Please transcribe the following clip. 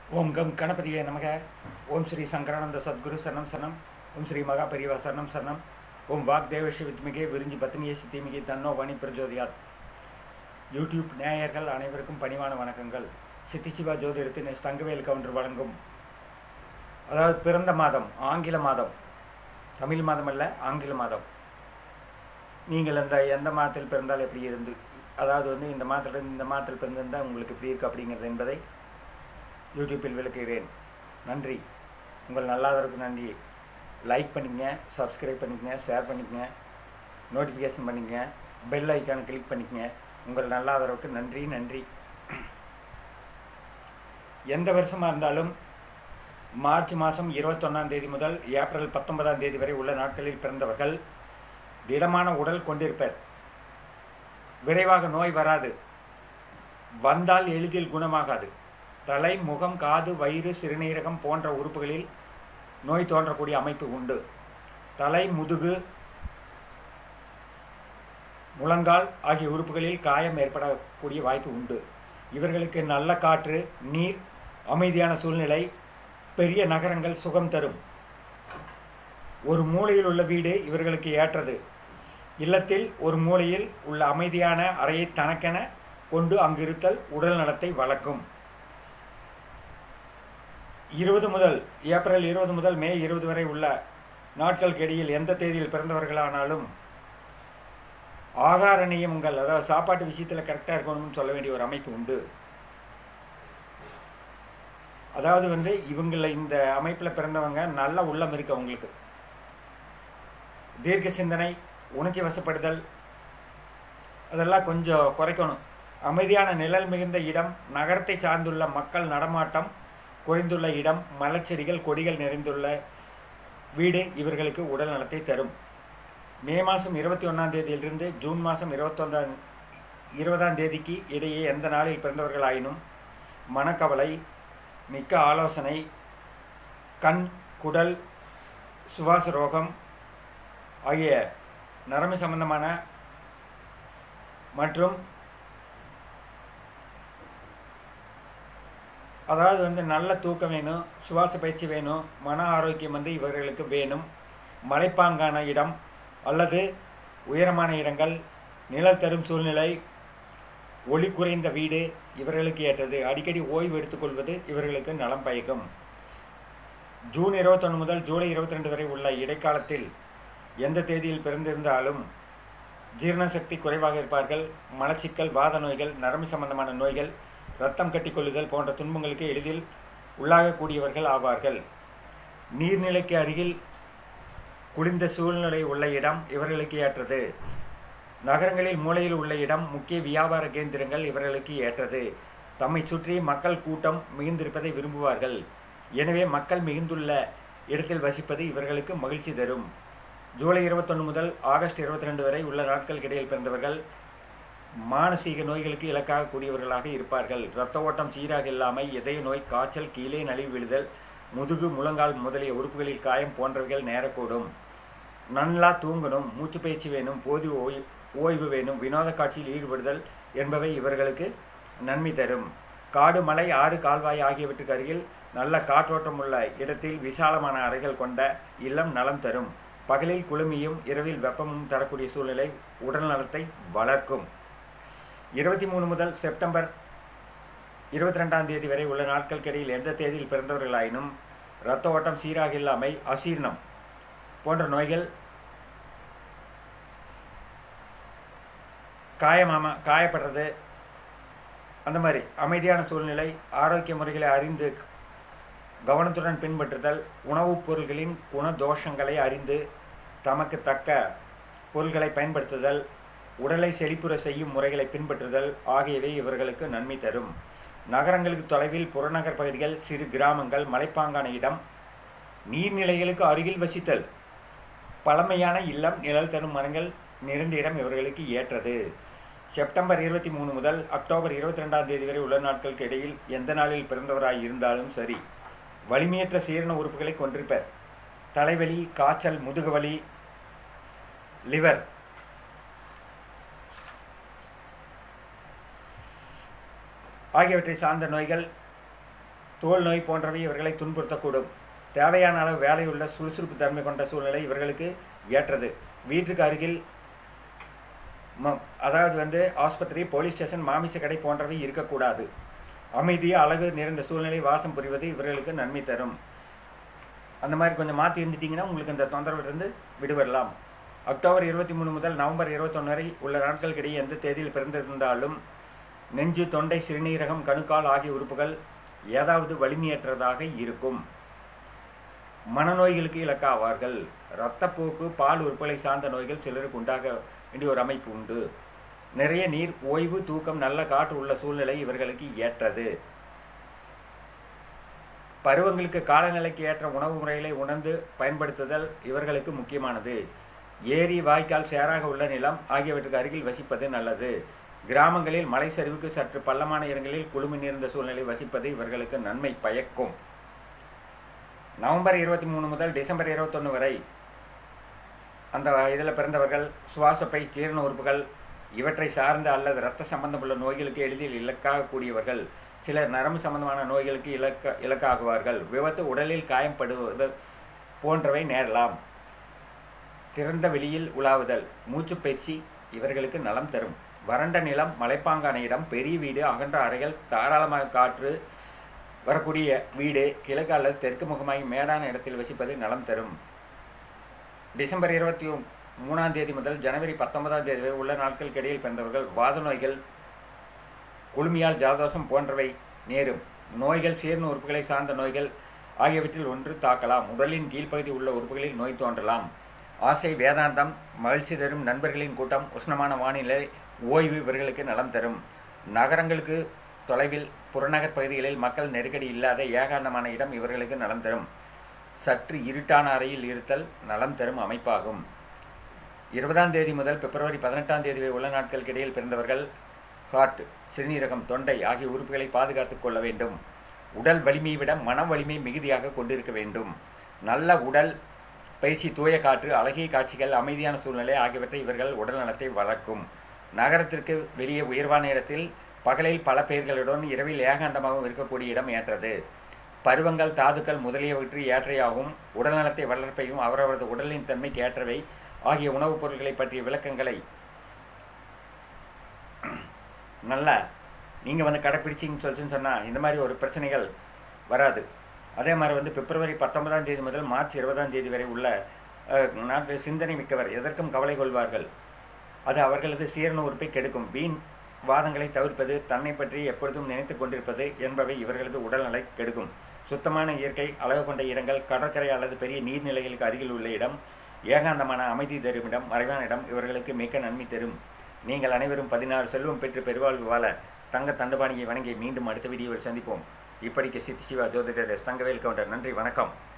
ஓம் come கணபதியே நமக ஓம் ஸ்ரீ சங்கரானந்த சத்குரு சரணம் சரணம் ஓம் ஸ்ரீ மகா பெரியவா சரணம் சரணம் ஓம் வாக் தேவஷ வித்மிகே விரிஞ்சி பத்னியே சித்திமிகே தன்னோ வணி பிரஜோதியாத் யூடியூப் நேயர்கள் அனைவருக்கும் பணிவான வணக்கங்கள் சித்தி சிவா ஜோதிடத்தின் எஸ் தங்கவேல் கவுண்டர் வழங்கும் அதாவது பிறந்த மாதம் ஆங்கில மாதம் தமிழ் மாதம் அல்ல ஆங்கில மாதம் நீங்கள் அந்த எந்த மாதத்தில் பிறந்தால் எப்படி இருந்து அதாவது வந்து இந்த மாதத்தில் இந்த மாதத்தில் பிறந்திருந்தால் உங்களுக்கு எப்படி இருக்கு அப்படிங்கிறது என்பதை யூடியூப்பில் விளக்குகிறேன் நன்றி உங்கள் நல்லாதவருக்கு நன்றி லைக் பண்ணிக்கங்க சப்ஸ்கிரைப் பண்ணிக்கங்க ஷேர் பண்ணிக்கங்க நோட்டிஃபிகேஷன் பண்ணிக்கங்க பெல் ஐக்கானை கிளிக் பண்ணிக்கங்க உங்கள் நல்லாதவருக்கு நன்றி நன்றி எந்த வருஷமாக இருந்தாலும் மார்ச் மாதம் இருபத்தொன்னாம் தேதி முதல் ஏப்ரல் பத்தொன்பதாம் தேதி வரை உள்ள நாட்களில் பிறந்தவர்கள் திடமான உடல் கொண்டிருப்பர் விரைவாக நோய் வராது வந்தால் எளிதில் குணமாகாது தலை முகம் காது வயிறு சிறுநீரகம் போன்ற உறுப்புகளில் நோய் தோன்றக்கூடிய அமைப்பு உண்டு தலை முதுகு முழங்கால் ஆகிய உறுப்புகளில் காயம் ஏற்படக்கூடிய வாய்ப்பு உண்டு இவர்களுக்கு நல்ல காற்று நீர் அமைதியான சூழ்நிலை பெரிய நகரங்கள் சுகம் தரும் ஒரு மூலையில் உள்ள வீடு இவர்களுக்கு ஏற்றது இல்லத்தில் ஒரு மூலையில் உள்ள அமைதியான அறையை தனக்கென கொண்டு அங்கிருத்தல் உடல் நலத்தை வளர்க்கும் இருபது முதல் ஏப்ரல் இருபது முதல் மே இருபது வரை உள்ள நாட்களுக்கு இடையில் எந்த தேதியில் பிறந்தவர்களானாலும் ஆகார நியமங்கள் அதாவது சாப்பாட்டு விஷயத்தில் கரெக்டாக இருக்கணும்னு சொல்ல வேண்டிய ஒரு அமைப்பு உண்டு அதாவது வந்து இவங்கள இந்த அமைப்பில் பிறந்தவங்க நல்ல உள்ளம் இருக்கு அவங்களுக்கு தீர்க்க சிந்தனை உணர்ச்சி வசப்படுதல் அதெல்லாம் கொஞ்சம் குறைக்கணும் அமைதியான நிழல் மிகுந்த இடம் நகரத்தை சார்ந்துள்ள மக்கள் நடமாட்டம் குறைந்துள்ள இடம் மலர்ச்செடிகள் கொடிகள் நிறைந்துள்ள வீடு இவர்களுக்கு உடல் நலத்தை தரும் மே மாதம் இருபத்தி ஒன்றாம் தேதியிலிருந்து ஜூன் மாதம் இருபத்தொன்றாம் இருபதாம் தேதிக்கு இடையே எந்த நாளில் பிறந்தவர்களாயினும் மனக்கவலை மிக்க ஆலோசனை கண் குடல் சுவாச ரோகம் ஆகிய நரம்பு சம்பந்தமான மற்றும் அதாவது வந்து நல்ல தூக்கம் வேணும் சுவாச பயிற்சி வேணும் மன ஆரோக்கியம் வந்து இவர்களுக்கு வேணும் மலைப்பாங்கான இடம் அல்லது உயரமான இடங்கள் நிழல் தரும் சூழ்நிலை ஒளி குறைந்த வீடு இவர்களுக்கு ஏற்றது அடிக்கடி ஓய்வு எடுத்துக்கொள்வது இவர்களுக்கு நலம் பயக்கும் ஜூன் இருபத்தொன்று முதல் ஜூலை இருபத்தி ரெண்டு வரை உள்ள இடைக்காலத்தில் எந்த தேதியில் பிறந்திருந்தாலும் ஜீரண சக்தி குறைவாக இருப்பார்கள் மலச்சிக்கல் வாத நோய்கள் நரம்பு சம்பந்தமான நோய்கள் ரத்தம் கட்டிக்கொள்ளுதல் போன்ற துன்பங்களுக்கு எளிதில் உள்ளாகக்கூடியவர்கள் ஆவார்கள் நீர்நிலைக்கு அருகில் குளிர்ந்த சூழ்நிலை உள்ள இடம் இவர்களுக்கு ஏற்றது நகரங்களில் மூலையில் உள்ள இடம் முக்கிய வியாபார கேந்திரங்கள் இவர்களுக்கு ஏற்றது தம்மை சுற்றி மக்கள் கூட்டம் மிகுந்திருப்பதை விரும்புவார்கள் எனவே மக்கள் மிகுந்துள்ள இடத்தில் வசிப்பது இவர்களுக்கு மகிழ்ச்சி தரும் ஜூலை இருபத்தொன்று முதல் ஆகஸ்ட் இருபத்தி ரெண்டு வரை உள்ள நாட்களுக்கு இடையில் பிறந்தவர்கள் மானசீக நோய்களுக்கு இலக்காக கூடியவர்களாக இருப்பார்கள் இரத்த ஓட்டம் சீராக இல்லாமல் இதய நோய் காய்ச்சல் கீழே நலிவு விழுதல் முதுகு முழங்கால் முதலிய உறுப்புகளில் காயம் போன்றவைகள் நேரக்கூடும் நல்லா தூங்கணும் மூச்சு பயிற்சி வேணும் போது ஓய் ஓய்வு வேணும் வினோத காட்சியில் ஈடுபடுதல் என்பவை இவர்களுக்கு நன்மை தரும் காடு மலை ஆறு கால்வாய் ஆகியவற்றுக்கு அருகில் நல்ல காற்றோட்டம் உள்ள இடத்தில் விசாலமான அறைகள் கொண்ட இல்லம் நலம் தரும் பகலில் குளுமையும் இரவில் வெப்பமும் தரக்கூடிய சூழ்நிலை உடல் நலத்தை வளர்க்கும் இருபத்தி மூணு முதல் செப்டம்பர் இருபத்தி ரெண்டாம் தேதி வரை உள்ள நாட்களுக்கு இடையில் எந்த தேதியில் பிறந்தவர்களாயினும் இரத்த ஓட்டம் சீராக இல்லாமை அசீர்ணம் போன்ற நோய்கள் காயமாம காயப்படுறது அந்த மாதிரி அமைதியான சூழ்நிலை ஆரோக்கிய முறைகளை அறிந்து கவனத்துடன் பின்பற்றுதல் உணவுப் பொருள்களின் குணதோஷங்களை அறிந்து தமக்கு தக்க பொருள்களை பயன்படுத்துதல் உடலை செழிப்புற செய்யும் முறைகளை பின்பற்றுதல் ஆகியவை இவர்களுக்கு நன்மை தரும் நகரங்களுக்கு தொலைவில் புறநகர் பகுதிகள் சிறு கிராமங்கள் மலைப்பாங்கான இடம் நீர்நிலைகளுக்கு அருகில் வசித்தல் பழமையான இல்லம் நிழல் தரும் மரங்கள் நிறைந்த இடம் இவர்களுக்கு ஏற்றது செப்டம்பர் இருபத்தி மூணு முதல் அக்டோபர் இருபத்தி ரெண்டாம் தேதி வரை உள்ள நாட்களுக்கு இடையில் எந்த நாளில் பிறந்தவராய் இருந்தாலும் சரி வலிமையற்ற சீரண உறுப்புகளை கொண்டிருப்பர் தலைவலி காய்ச்சல் முதுகுவலி லிவர் ஆகியவற்றை சார்ந்த நோய்கள் தோல் நோய் போன்றவை இவர்களை துன்புறுத்தக்கூடும் தேவையான அளவு வேலையுள்ள சுறுசுறுப்பு தன்மை கொண்ட சூழ்நிலை இவர்களுக்கு ஏற்றது வீட்டுக்கு அருகில் ம அதாவது வந்து ஆஸ்பத்திரி போலீஸ் ஸ்டேஷன் மாமிச கடை போன்றவை இருக்கக்கூடாது அமைதி அழகு நிறைந்த சூழ்நிலை வாசம் புரிவது இவர்களுக்கு நன்மை தரும் அந்த மாதிரி கொஞ்சம் மாற்றி இருந்துட்டிங்கன்னா உங்களுக்கு இந்த தொந்தரவிலிருந்து விடுபடலாம் அக்டோபர் இருபத்தி மூணு முதல் நவம்பர் இருபத்தொன்று வரை உள்ள நாட்களுக்கிடையே எந்த தேதியில் பிறந்திருந்தாலும் நெஞ்சு தொண்டை சிறுநீரகம் கணுக்கால் ஆகிய உறுப்புகள் ஏதாவது வலிமையற்றதாக இருக்கும் மனநோய்களுக்கு இலக்காவார்கள் இரத்தப்போக்கு பால் உறுப்புகளை சார்ந்த நோய்கள் சிலருக்கு உண்டாக வேண்டிய ஒரு அமைப்பு உண்டு நிறைய நீர் ஓய்வு தூக்கம் நல்ல காற்று உள்ள சூழ்நிலை இவர்களுக்கு ஏற்றது பருவங்களுக்கு காலநிலைக்கு ஏற்ற உணவு முறைகளை உணர்ந்து பயன்படுத்துதல் இவர்களுக்கு முக்கியமானது ஏரி வாய்க்கால் சேராக உள்ள நிலம் ஆகியவற்றுக்கு அருகில் வசிப்பது நல்லது கிராமங்களில் மலை சரிவுக்கு சற்று பள்ளமான இடங்களில் குழுமி நேர்ந்த சூழ்நிலை வசிப்பது இவர்களுக்கு நன்மை பயக்கும் நவம்பர் இருபத்தி மூணு முதல் டிசம்பர் இருபத்தொன்று வரை அந்த இதில் பிறந்தவர்கள் சுவாசப்பை ஜீரண உறுப்புகள் இவற்றை சார்ந்த அல்லது இரத்த சம்பந்தமுள்ள நோய்களுக்கு எளிதில் இலக்காகக்கூடியவர்கள் சிலர் நரம்பு சம்பந்தமான நோய்களுக்கு இலக்க இலக்காகுவார்கள் விபத்து உடலில் காயப்படுவது போன்றவை நேரலாம் திறந்த வெளியில் உலாவுதல் மூச்சு பயிற்சி இவர்களுக்கு நலம் தரும் வறண்ட நிலம் மலைப்பாங்கான இடம் பெரிய வீடு அகன்ற அறைகள் தாராளமாக காற்று வரக்கூடிய வீடு கிழக்கு அல்லது தெற்கு முகமாய் மேடான இடத்தில் வசிப்பது நலம் தரும் டிசம்பர் இருபத்தி மூணாம் தேதி முதல் ஜனவரி பத்தொன்பதாம் தேதி வரை உள்ள நாட்களுக்கு இடையில் பிறந்தவர்கள் வாத நோய்கள் குளுமையால் ஜலதோஷம் போன்றவை நேரும் நோய்கள் சீர்ண உறுப்புகளை சார்ந்த நோய்கள் ஆகியவற்றில் ஒன்று தாக்கலாம் உடலின் கீழ்ப்பகுதி உள்ள உறுப்புகளில் நோய் தோன்றலாம் ஆசை வேதாந்தம் மகிழ்ச்சி தரும் நண்பர்களின் கூட்டம் உஷ்ணமான வானிலை ஓய்வு இவர்களுக்கு நலம் தரும் நகரங்களுக்கு தொலைவில் புறநகர் பகுதிகளில் மக்கள் நெருக்கடி இல்லாத ஏகாந்தமான இடம் இவர்களுக்கு நலம் தரும் சற்று இருட்டான அறையில் இருத்தல் நலம் தரும் அமைப்பாகும் இருபதாம் தேதி முதல் பிப்ரவரி பதினெட்டாம் தேதி வரை உள்ள நாட்களுக்கு இடையில் பிறந்தவர்கள் ஹார்ட் சிறுநீரகம் தொண்டை ஆகிய உறுப்புகளை பாதுகாத்துக் கொள்ள வேண்டும் உடல் வலிமையை விட மன வலிமை மிகுதியாக கொண்டிருக்க வேண்டும் நல்ல உடல் பயிற்சி தூய காற்று அழகிய காட்சிகள் அமைதியான சூழ்நிலை ஆகியவற்றை இவர்கள் உடல் நலத்தை வளர்க்கும் நகரத்திற்கு வெளியே உயர்வான இடத்தில் பகலில் பல பெயர்களுடன் இரவில் ஏகாந்தமாகவும் இருக்கக்கூடிய இடம் ஏற்றது பருவங்கள் தாதுக்கள் முதலியவற்றை ஏற்றையாகவும் உடல்நலத்தை வளர்ப்பையும் அவரவரது உடலின் தன்மைக்கு ஏற்றவை ஆகிய உணவுப் பொருட்களை பற்றிய விளக்கங்களை நல்ல நீங்கள் வந்து கடைப்பிடிச்சிங்கன்னு சொல்லிச்சுன்னு சொன்னால் இந்த மாதிரி ஒரு பிரச்சனைகள் வராது அதே மாதிரி வந்து பிப்ரவரி பத்தொன்பதாம் தேதி முதல் மார்ச் இருபதாம் தேதி வரை உள்ள நாட்டு சிந்தனை மிக்கவர் எதற்கும் கவலை கொள்வார்கள் அது அவர்களது சீரண உறுப்பை கெடுக்கும் வீண் வாதங்களை தவிர்ப்பது தன்னை பற்றி எப்பொழுதும் நினைத்து கொண்டிருப்பது என்பவை இவர்களது உடல்நலை கெடுக்கும் சுத்தமான இயற்கை அளவு கொண்ட இடங்கள் கடற்கரை அல்லது பெரிய நீர்நிலைகளுக்கு அருகில் உள்ள இடம் ஏகாந்தமான அமைதி தரும் இடம் மறைவான இடம் இவர்களுக்கு மிக்க நன்மை தரும் நீங்கள் அனைவரும் பதினாறு செல்வம் பெற்று பெருவாழ்வு வாழ தங்க தண்டபாணியை வணங்கி மீண்டும் அடுத்த வீடியோவில் சந்திப்போம் இப்படிக்கு சித்தி சிவா ஜோதிடர் தங்கவேல் கவுண்டர் நன்றி வணக்கம்